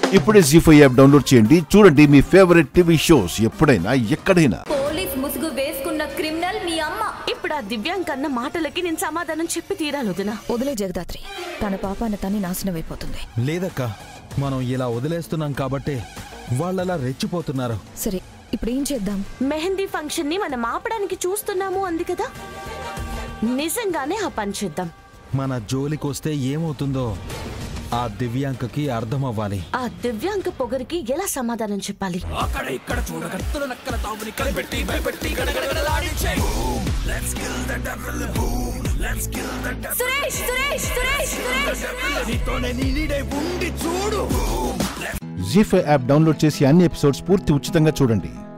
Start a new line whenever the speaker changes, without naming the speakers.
ఇప్పుడే G five app download చేయండి చూడండి మీ ఫేవరెట్ టీవీ షోస్ ఎప్పుడైనా ఎక్కడైనా
పోలీస్ ముసుగు వేసుకున్న క్రిమినల్ మీ అమ్మ
ఇప్పుడు ఆ దివ్యాంగ్ అన్న మాటలకి నేను సమాధానం చెప్పి తీరాలి వదినా
వదిలే జగదాత్రి తన పాపాన తని నాశనం అయిపోతుంది
లేదక్క మనం ఇలా వదిలేస్తున్నాం కాబట్టే వాళ్ళలా రెచ్చిపోతున్నారు
సరే ఇప్పుడు ఏం చేద్దాం
మెహందీ ఫంక్షన్ ని మనం ఆపడానికి చూస్తున్నాము అంది కదా నిజంగానే ఆ పని చేద్దాం
మన జోలికొస్తే ఏమవుతుందో ఆ దివ్యాంకకి అర్థమవ్వాలి
ఆ దివ్యాంగ పొగరికి ఎలా సమాధానం చెప్పాలి
Suresh Suresh Suresh Suresh
Zee five app download చేసి అన్ని ఎపిసోడ్స్ పూర్తి ఉచితంగా చూడండి